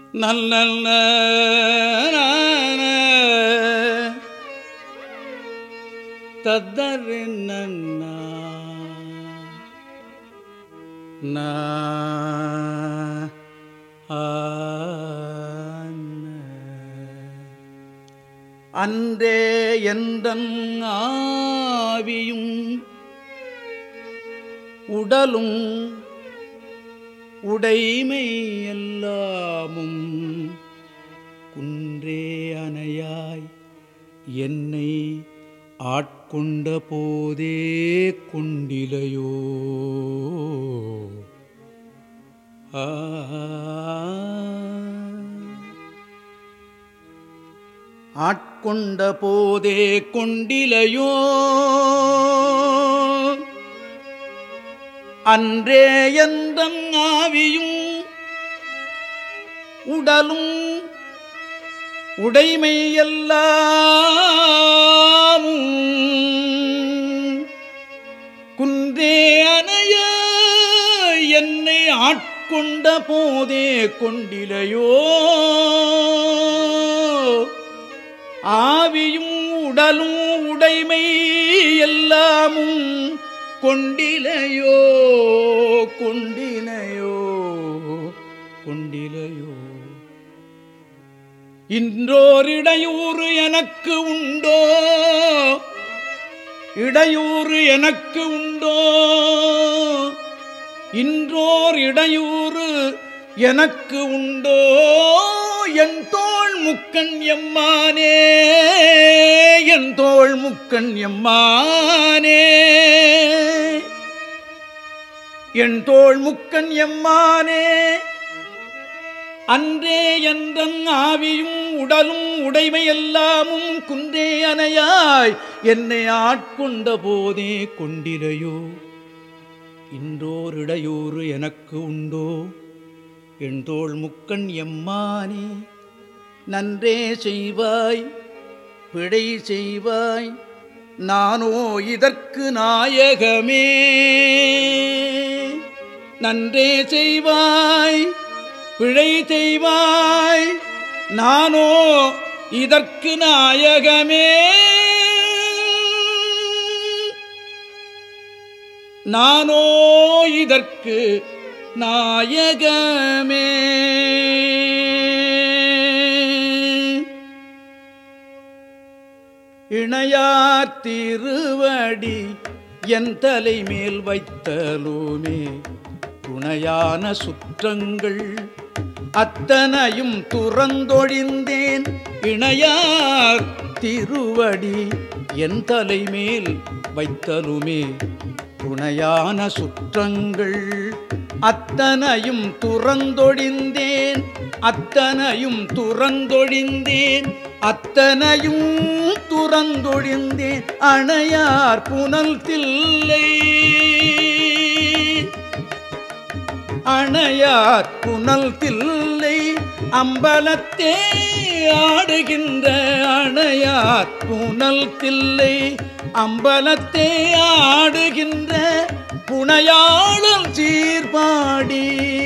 நல்ல தத்தரி நன்னா நா அன்றே எந்தன் ஆவியும் உடலும் உடைமை எல்லாமும் குன்றே அணையாய் என்னை ஆட்கொண்ட போதே கொண்டிலையோ ஆ ஆட்கொண்ட போதே கொண்டிலையோ அன்றே எந்தன் ஆவியும் உடலும் உடைமை எல்லாம் குன்றே அணைய என்னை ஆட்கொண்ட போதே கொண்டிலையோ ஆவியும் உடலும் உடைமை எல்லாமும் கொண்டிலையோ கொண்டிலையோ கொண்டிலையோ இன்றோர் இடையூறு எனக்கு உண்டோ இடையூறு எனக்கு உண்டோ இன்றோர் இடையூறு எனக்கு உண்டோ என் தோள் முக்கண் எம்மானே என் தோள் முக்கண் எம்மானே என் தோள் முக்கண் எம்மானே அன்றே என்றன் ஆவியும் உடலும் உடைமை எல்லாமும் குன்றே அணையாய் என்னை ஆட்கொண்ட போதே கொண்டிலையோ இன்றோர் இடையூறு எனக்கு உண்டோ என் தோள் முக்கண் எம்மானே நன்றே செய்வாய் பிழை செய்வாய் நானோ இதற்கு நாயகமே நன்றே செய்வாய் பிழை செய்வாய் நானோ இதற்கு நாயகமே நானோ இதற்கு நாயகமே இணையார் திருவடி என் தலை மேல் வைத்தலுமே துணையான சுற்றங்கள் அத்தனையும் துறந்தொழிந்தேன் இணையார் திருவடி என் தலைமேல் வைத்தலுமே துணையான சுற்றங்கள் அத்தனையும் துறந்தொழிந்தேன் அத்தனையும் துறந்தொழிந்தேன் அத்தனையும் துறந்தொழிந்தேன் அணையார் புனல் தில்லை அணையார் புனல் தில்லை அம்பலத்தே ஆடுகின்ற அணையார் புனல் தில்லை அம்பலத்தே ஆடுகின்ற புனையாளம் சீர்பாடி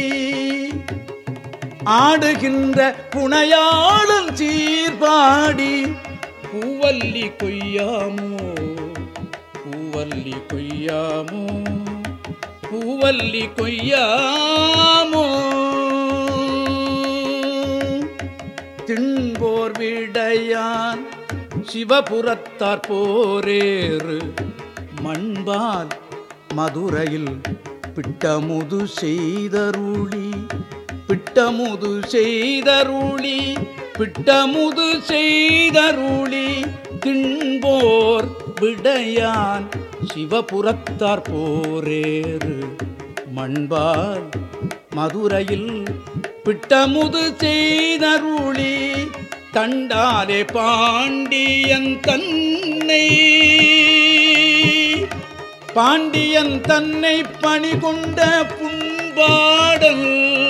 ஆடுகின்ற புனையாளம் சீர்பாடி பூவல்லி கொய்யாமோ பூவல்லி கொய்யாமோ பூவல்லி கொய்யாமோ திண்போர் விடையான் சிவபுரத்தார் போரேறு மண்பால் மதுரையில் பிட்டமுது செய்தருளி பிட்டமுது செய்தருளி பிட்டமுது செய்தருளி திண்போர் விடையான் சிவபுரத்தார் போரேறு மண்பால் மதுரையில் பிட்டமுது செய்தருளி தண்டாலே பாண்டியன் தன்னை பாண்டியன் தன்னை பணி கொண்ட புண்பாடல்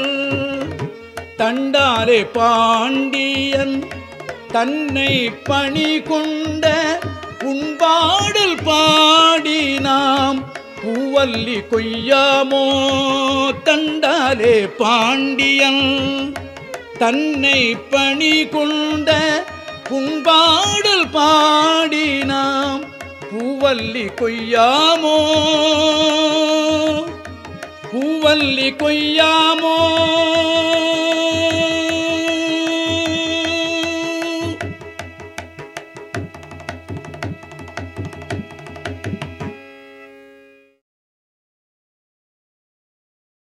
தண்டாலே பாண்டியன் தன்னை பணி கொண்ட உண்பாடல் பாடி நாம் பூவல்லி கொய்யாமோ தண்டாலே பாண்டியன் தன்னை பணி கொண்ட புண்பாடல் பாடி நாம் பூவல்லி கொய்யாமோ பூவல்லி கொய்யாமோ